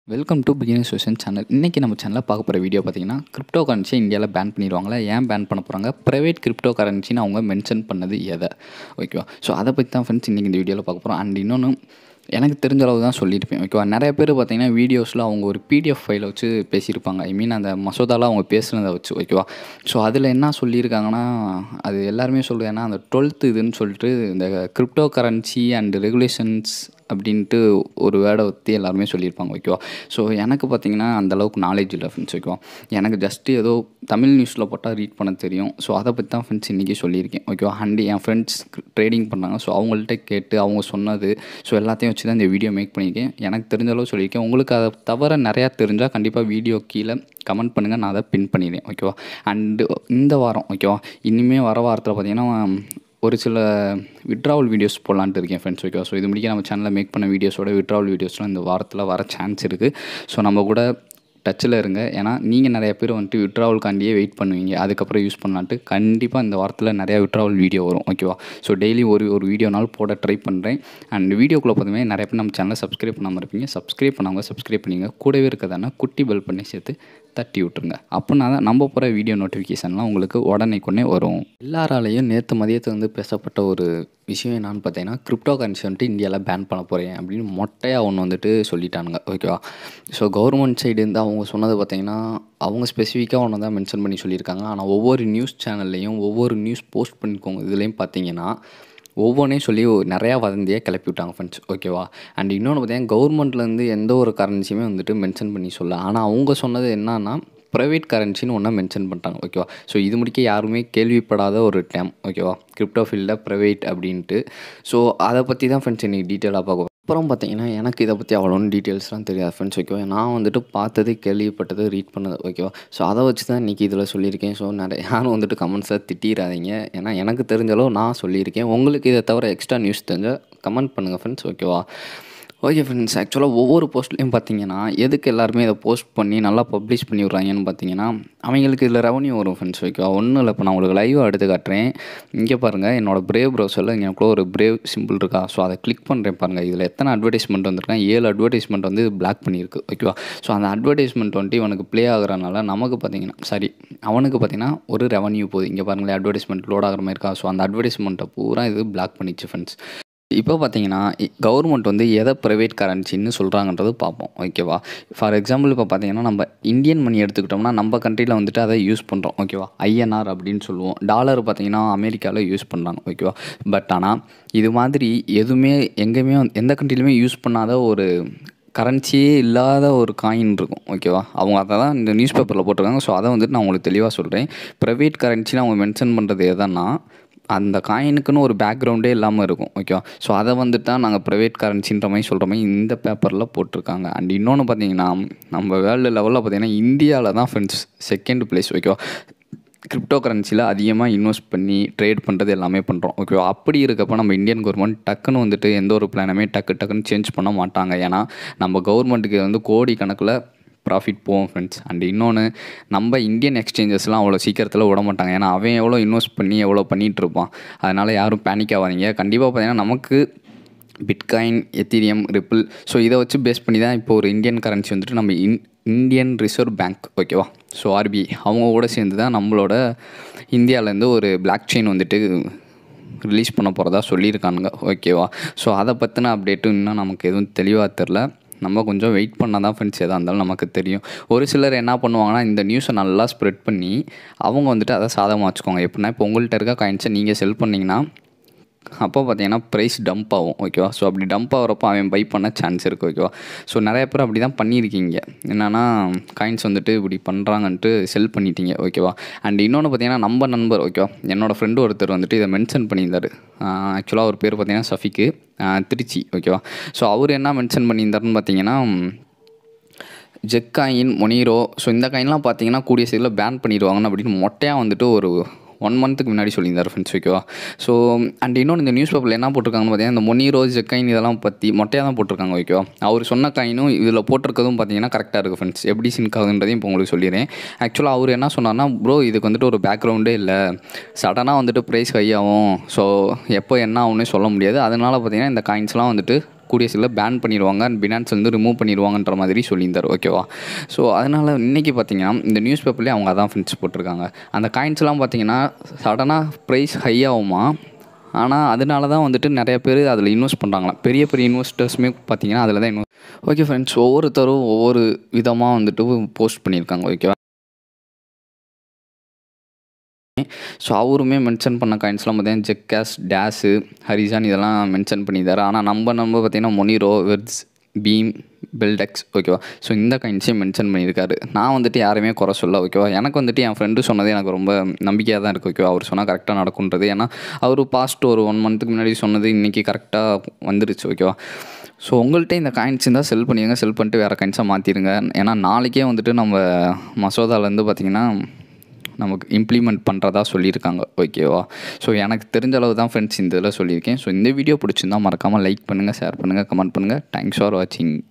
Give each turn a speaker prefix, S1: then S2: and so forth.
S1: welcome to beginning solution channel இன்றைக்கி நம்ம சேனலில் பார்க்க போகிற வீடியோ பார்த்தீங்கன்னா கிரிப்டோ கரன்சி இந்தியாவில் பேன் பண்ணிடுவாங்களா ஏன் பேன் பண்ண போகிறாங்க ப்ரைவேட் கிரிப்டோ கரன்சின்னு அவங்க மென்ஷன் பண்ணது எதை ஓகேவா ஸோ அதை பற்றி தான் ஃப்ரெண்ட்ஸ் இன்றைக்கி இந்த வீடியோவில் பார்க்க போகிறோம் அண்ட் இன்னொன்று எனக்கு தெரிஞ்ச அளவு தான் சொல்லியிருப்பேன் ஓகேவா நிறைய பேர் பார்த்தீங்கன்னா வீடியோஸில் அவங்க ஒரு பிடிஎஃப் ஃபைலை வச்சு பேசியிருப்பாங்க ஐ மீன் அந்த மசோதாவில் அவங்க பேசுனதை வச்சு ஓகேவா ஸோ அதில் என்ன சொல்லியிருக்காங்கன்னா அது எல்லாருமே சொல்கிறது ஏன்னா அந்த டுவெல்த்து இதுன்னு சொல்லிட்டு இந்த கிரிப்டோ கரன்சி அண்ட் ரெகுலேஷன்ஸ் அப்படின்ட்டு ஒரு வேர்டை பற்றி எல்லாருமே சொல்லியிருப்பாங்க ஓகேவா ஸோ எனக்கு பார்த்தீங்கன்னா அந்தளவுக்கு நாலேஜ் இல்லை ஃப்ரெண்ட்ஸ் ஓகேவா எனக்கு ஜஸ்ட்டு ஏதோ தமிழ் நியூஸில் போட்டால் ரீட் பண்ண தெரியும் ஸோ அதை பற்றி தான் ஃப்ரெண்ட்ஸ் இன்றைக்கி சொல்லியிருக்கேன் ஓகேவா அண்ட் என் ஃப்ரெண்ட்ஸ் ட்ரேடிங் பண்ணாங்க ஸோ அவங்கள்ட்ட கேட்டு அவங்க சொன்னது ஸோ எல்லாத்தையும் வச்சு தான் இந்த வீடியோ மேக் பண்ணியிருக்கேன் எனக்கு தெரிஞ்ச அளவு சொல்லியிருக்கேன் உங்களுக்கு அதை தவிர நிறையா தெரிஞ்சால் கண்டிப்பாக வீடியோ கீழே கமெண்ட் பண்ணுங்கள் நான் அதை பின் பண்ணிடுறேன் ஓகேவா அண்டு இந்த வாரம் ஓகேவா இனிமேல் வர வாரத்தில் பார்த்தீங்கன்னா ஒரு சில விட்ராவல் வீடியோஸ் போடலான்ட்டு இருக்கேன் ஃப்ரெண்ட்ஸ் ஓகே ஸோ இது முடிக்க நம்ம சேனலில் மேக் பண்ண வீடியோஸோட விட்ராவல் வீடியோஸ்லாம் இந்த வாரத்தில் வர சான்ஸ் இருக்குது ஸோ நம்ம கூட டச்சில் இருங்க ஏன்னா நீங்கள் நிறைய பேர் வந்துட்டு விட்ராவல்காண்டியே வெயிட் பண்ணுவீங்க அதுக்கப்புறம் யூஸ் பண்ணலான்ட்டு கண்டிப்பாக இந்த வாரத்தில் நிறையா விட்ராவல் வீடியோ வரும் ஓகேவா ஸோ டெய்லி ஒரு ஒரு வீடியோனாலும் போட ட்ரை பண்ணுறேன் அண்ட் வீடியோக்குள்ளே பார்த்தீங்கன்னா நிறைய பேர் நம்ம சேனலை சப்ஸ்கிரைப் பண்ணாமல் இருப்பீங்க சப்ஸ்கிரைப் பண்ணாங்க சப்ஸ்கிரைப் பண்ணிங்க கூடவே இருக்கிறதான குட்டி பெல் பண்ணி சேர்த்து தட்டி விட்ருங்க அப்படின்னா தான் நம்ம போகிற வீடியோ நோட்டிஃபிகேஷன்லாம் உங்களுக்கு உடனே கொண்டே வரும் எல்லாராலையும் நேற்று மதியத்தை வந்து பேசப்பட்ட ஒரு விஷயம் என்னான்னு பார்த்தீங்கன்னா கிரிப்டோ கரன்சி வந்துட்டு இந்தியாவில் பேன் பண்ண போகிறேன் அப்படின்னு மொட்டையாக ஒன்று வந்துட்டு சொல்லிட்டானுங்க ஓகேவா ஸோ கவர்மெண்ட் சைடு இருந்து அவங்க சொன்னது பார்த்தீங்கன்னா அவங்க ஸ்பெசிஃபிக்காக ஒன்று தான் மென்ஷன் பண்ணி சொல்லியிருக்காங்க ஆனால் ஒவ்வொரு நியூஸ் சேனல்லையும் ஒவ்வொரு நியூஸ் போஸ்ட் பண்ணிக்கோங்க இதுலேயும் பார்த்தீங்கன்னா ஒவ்வொன்றையும் சொல்லி நிறையா வதந்தியாக கிளப்பி விட்டாங்க ஃப்ரெண்ட்ஸ் ஓகேவா அண்ட் இன்னொன்று பார்த்தீங்கன்னா கவர்மெண்ட்லேருந்து எந்த ஒரு கரன்சியுமே வந்துட்டு மென்ஷன் பண்ணி சொல்ல ஆனால் அவங்க சொன்னது என்னன்னா ப்ரைவேட் கரன்சின்னு ஒன்றா மென்ஷன் பண்ணிட்டாங்க ஓகேவா ஸோ இது முடிக்க யாருமே கேள்விப்படாத ஒரு டேம் ஓகேவா கிரிப்டோ ஃபீல்டில் ப்ரைவேட் அப்படின்ட்டு ஸோ அதை பற்றி தான் ஃப்ரெண்ட்ஸ் இன்றைக்கி டீட்டெயிலாக பார்க்க அப்புறம் பார்த்தீங்கன்னா எனக்கு இதை பற்றி அவ்வளோ டீட்டெயில்ஸ்லாம் தெரியாது ஃப்ரெண்ட்ஸ் ஓகேவா நான் வந்துட்டு பார்த்தது கேள்விப்பட்டது ரீட் பண்ணது ஓகேவா ஸோ அதை வச்சு தான் இன்றைக்கி இதில் சொல்லியிருக்கேன் ஸோ நிறைய யாரும் வந்துட்டு கமெண்ட்ஸை திட்டிடாதீங்க ஏன்னா எனக்கு தெரிஞ்சளவு நான் சொல்லியிருக்கேன் உங்களுக்கு இதை தவிர எக்ஸ்ட்ரா நியூஸ் தெரிஞ்சால் கமெண்ட் பண்ணுங்கள் ஃப்ரெண்ட்ஸ் ஓகேவா ஓகே ஃப்ரெண்ட்ஸ் ஆக்சுவலாக ஒவ்வொரு போஸ்ட்லேயும் பார்த்தீங்கன்னா எதுக்கு எல்லாருமே இதை போஸ்ட் பண்ணி நல்லா பப்ளிஷ் பண்ணி விட்றாங்கன்னு பார்த்தீங்கன்னா அவங்களுக்கு இதில் ரெவன்யூ வரும் ஃப்ரெண்ட்ஸ் ஓகேவா ஒன்றும் இல்லை இப்போ நான் உங்களுக்கு லைவாக எடுத்து காட்டுறேன் இங்கே பாருங்கள் என்னோடய பிரேவ் ப்ரௌசரில் இங்கே ஒரு பிரேவ் சிம்பிள் இருக்கா ஸோ அதை கிளிக் பண்ணுறேன் பாருங்கள் இதில் எத்தனை அட்வர்டைஸ்மெண்ட் வந்திருக்கேன் ஏழு அட்வர்டைஸ்மெண்ட் வந்து பிளாக் பண்ணியிருக்கு ஓகேவா ஸோ அந்த அட்வர்டைஸ்மெண்ட் வந்துட்டு இவனுக்கு ப்ளே ஆகிறனால நமக்கு பார்த்தீங்கன்னா சாரி அவனுக்கு பார்த்தீங்கன்னா ஒரு ரெவன்யூ போகுது இங்கே பாருங்களேன் அட்வர்டைஸ்மெண்ட் லோட் ஆகிற மாதிரி இருக்கா ஸோ அந்த அட்வர்டைஸ்மெண்ட்டை பூரா இது பிளாக் பண்ணிச்சு ஃப்ரெண்ட்ஸ் இப்போ பார்த்தீங்கன்னா கவர்மெண்ட் வந்து எதை ப்ரைவேட் கரன்சின்னு சொல்கிறாங்கன்றது பார்ப்போம் ஓகேவா ஃபார் எக்ஸாம்பிள் இப்போ பார்த்தீங்கன்னா நம்ம இந்தியன் மணி எடுத்துக்கிட்டோம்னா நம்ம கண்ட்ரியில் வந்துட்டு அதை யூஸ் பண்ணுறோம் ஓகேவா ஐஎன்ஆர் அப்படின்னு சொல்லுவோம் டாலர் பார்த்தீங்கன்னா அமெரிக்காவில் யூஸ் பண்ணுறாங்க ஓகேவா பட் ஆனால் இது மாதிரி எதுவுமே எங்கேயுமே எந்த கண்ட்ரிலையுமே யூஸ் பண்ணாத ஒரு கரன்சியே இல்லாத ஒரு காயின் இருக்கும் ஓகேவா அவங்க அதை தான் இந்த நியூஸ் பேப்பரில் போட்டிருக்காங்க ஸோ அதை வந்துட்டு நான் உங்களுக்கு தெளிவாக சொல்கிறேன் ப்ரைவேட் கரன்சின்னு அவங்க மென்ஷன் பண்ணுறது எதன்னா அந்த காயினுக்குன்னு ஒரு பேக்ரவுண்டே இல்லாமல் இருக்கும் ஓகேவா ஸோ அதை வந்துட்டு தான் நாங்கள் ப்ரைவேட் கரன்சின்ற மாதிரி சொல்கிற மாதிரி இந்த பேப்பரில் போட்டிருக்காங்க அண்ட் இன்னொன்று பார்த்தீங்கன்னா நம்ம வேர்ல்டு லெவலில் பார்த்தீங்கன்னா இந்தியாவில் தான் ஃப்ரெண்ட்ஸ் செகண்ட் பிளேஸ் ஓகேவா கிரிப்டோ கரன்சியில் அதிகமாக இன்வெஸ்ட் பண்ணி ட்ரேட் பண்ணுறது எல்லாமே பண்ணுறோம் ஓகேவா அப்படி இருக்கப்போ நம்ம இந்தியன் கவர்மெண்ட் டக்குன்னு வந்துட்டு எந்த ஒரு பிளானுமே டக்கு டக்குன்னு சேஞ்ச் பண்ண மாட்டாங்க ஏன்னா நம்ம கவர்மெண்ட்டுக்கு வந்து கோடி கணக்கில் ப்ராஃபிட் போவோம் ஃப்ரெண்ட்ஸ் அண்ட் இன்னொன்று நம்ம இந்தியன் எக்ஸ்சேஞ்சஸ்லாம் அவ்வளோ சீக்கிரத்தில் விட மாட்டாங்க ஏன்னா அவன் எவ்வளோ இன்வெஸ்ட் பண்ணி எவ்வளோ பண்ணிகிட்டு இருப்பான் அதனால் யாரும் பேனிக் ஆகாதீங்க கண்டிப்பாக பார்த்தீங்கன்னா நமக்கு பிட்காயின் எத்தீரியம் ரிப்பிள் ஸோ இதை வச்சு பேஸ் பண்ணி தான் இப்போ ஒரு இந்தியன் கரன்சி வந்துட்டு நம்ம இன் இந்தியன் ரிசர்வ் பேங்க் ஓகேவா ஸோ ஆர்பிஐ அவங்க கூட சேர்ந்து தான் நம்மளோட இந்தியாவிலேருந்து ஒரு பிளாக் செயின் வந்துட்டு ரிலீஸ் பண்ண போகிறதா சொல்லியிருக்கானுங்க ஓகேவா ஸோ அதை பற்றின அப்டேட்டும் இன்னும் நமக்கு எதுவும் தெளிவாக தெரில நம்ம கொஞ்சம் வெயிட் பண்ணால் தான் ஃப்ரெண்ட்ஸ் எதாக இருந்தாலும் நமக்கு தெரியும் ஒரு சிலர் என்ன பண்ணுவாங்கன்னா இந்த நியூஸை நல்லா ஸ்ப்ரெட் பண்ணி அவங்க வந்துட்டு அதை சாதகமாக வச்சுக்கோங்க எப்படின்னா இப்போ உங்கள்கிட்ட இருக்க காயின்ஸை நீங்கள் செல் பண்ணிங்கன்னா அப்போ பார்த்தீங்கன்னா ப்ரைஸ் டம்ப் ஆகும் ஓகேவா ஸோ அப்படி டம்ப் ஆகிறப்போ அவன் பை பண்ண சான்ஸ் இருக்குது ஓகேவா ஸோ நிறைய பேர் அப்படி தான் பண்ணியிருக்கீங்க என்னென்னா காயின்ஸ் வந்துட்டு இப்படி பண்ணுறாங்கன்ட்டு செல் பண்ணிட்டீங்க ஓகேவா அண்ட் இன்னொன்று பார்த்தீங்கன்னா நம்ம நண்பர் ஓகேவா என்னோடய ஃப்ரெண்டு ஒருத்தர் வந்துட்டு இதை மென்ஷன் பண்ணியிருந்தார் ஆக்சுவலாக அவர் பேர் பார்த்தீங்கன்னா சஃபிக்கு திருச்சி ஓகேவா ஸோ அவர் என்ன மென்ஷன் பண்ணியிருந்தாருன்னு பார்த்தீங்கன்னா ஜெக் காயின் மொனீரோ ஸோ இந்த காயின்லாம் பார்த்தீங்கன்னா கூடிய சைடில் பேன் பண்ணிடுவாங்கன்னு அப்படின்னு மொட்டையாக வந்துட்டு ஒரு ஒன் மந்த்துக்கு முன்னாடி சொல்லியிருந்தார் ஃப்ரெண்ட்ஸ் ஓகேவா ஸோ அண்ட் இன்னொன்று இந்த நியூஸ் பேப்பரில் என்ன போட்டிருக்காங்கன்னு பார்த்தீங்கன்னா இந்த மொனி ரோஸ் காயின் இதெல்லாம் பற்றி மொட்டையாக தான் போட்டிருக்காங்க ஓகேவா அவர் சொன்ன காயினும் இதில் போட்டிருக்கதும் பார்த்தீங்கன்னா கரெக்டாக இருக்குது ஃப்ரெண்ட்ஸ் எப்படி சிங்க் ஆகுன்றதையும் இப்போ உங்களுக்கு சொல்லிடுறேன் ஆக்சுவலாக அவர் என்ன சொன்னார்னா ப்ரோ இதுக்கு வந்துட்டு ஒரு பேக்ரவுண்டே இல்லை சடனாக வந்துட்டு ப்ரைஸ் ஹை ஆகும் ஸோ எப்போ என்ன ஆகும்னே சொல்ல முடியாது அதனால் பார்த்தீங்கன்னா இந்த காயின்ஸ்லாம் வந்துட்டு கூடிய சில பேன் பண்ணிடுவாங்க அண்ட் பினான்ஸ் வந்து ரிமூவ் பண்ணிடுவாங்கன்ற மாதிரி சொல்லியிருந்தார் ஓகேவா ஸோ அதனால் இன்றைக்கி பார்த்தீங்கன்னா இந்த நியூஸ் பேப்பர்லேயே அவங்க அதான் ஃப்ரெண்ட்ஸ் போட்டிருக்காங்க அந்த காயின்ஸ்லாம் பார்த்தீங்கன்னா சடனாக ப்ரைஸ் ஹை ஆகுமா ஆனால் அதனால தான் வந்துட்டு நிறைய பேர் அதில் இன்வெஸ்ட் பண்ணுறாங்களாம் பெரிய பெரிய இன்வெஸ்டர்ஸுமே பார்த்தீங்கன்னா அதில் தான் இன்வெஸ்ட் ஓகே ஃப்ரெண்ட்ஸ் ஒவ்வொருத்தரும் ஒவ்வொரு விதமாக வந்துட்டு போஸ்ட் பண்ணியிருக்காங்க ஓகேவா ஸோ அவருமே மென்ஷன் பண்ண காயின்ஸ்லாம் பார்த்தீங்கன்னா ஜெக்காஸ் டேஸு ஹரிசான் இதெல்லாம் மென்ஷன் பண்ணியிருந்தாரு ஆனால் நம்ம நம்ம பார்த்தீங்கன்னா மொனிரோ வெர்ஸ் பீம் பில்டெக்ஸ் ஓகேவா ஸோ இந்த காயின்ஸையும் மென்ஷன் பண்ணியிருக்காரு நான் வந்துட்டு யாருமே குறை சொல்ல ஓகேவா எனக்கு வந்துட்டு என் ஃப்ரெண்டு சொன்னது எனக்கு ரொம்ப நம்பிக்கையாக தான் இருக்குது ஓகேவா அவர் சொன்னால் கரெக்டாக நடக்குன்றது ஏன்னா அவர் பாஸ்ட் ஒரு ஒன் மந்த்துக்கு முன்னாடி சொன்னது இன்றைக்கி கரெக்டாக வந்துருச்சு ஓகேவா ஸோ உங்கள்கிட்ட இந்த காயின்ஸ் இருந்தால் செல் பண்ணிடுங்க செல் பண்ணிட்டு வேறு காயின்ஸாக மாற்றிடுங்க ஏன்னா நாளைக்கே வந்துட்டு நம்ம மசோதாலேருந்து பார்த்திங்கன்னா நமக்கு இம்ப்ளிமெண்ட் பண்ணுறதா சொல்லியிருக்காங்க ஓகேவா ஸோ எனக்கு தெரிஞ்ச அளவு தான் ஃப்ரெண்ட்ஸ் இந்த இதில் சொல்லியிருக்கேன் ஸோ இந்த வீடியோ பிடிச்சிருந்தா மறக்காமல் லைக் பண்ணுங்கள் ஷேர் பண்ணுங்கள் கமெண்ட் பண்ணுங்கள் தேங்க்ஸ் ஃபார் வாட்சிங்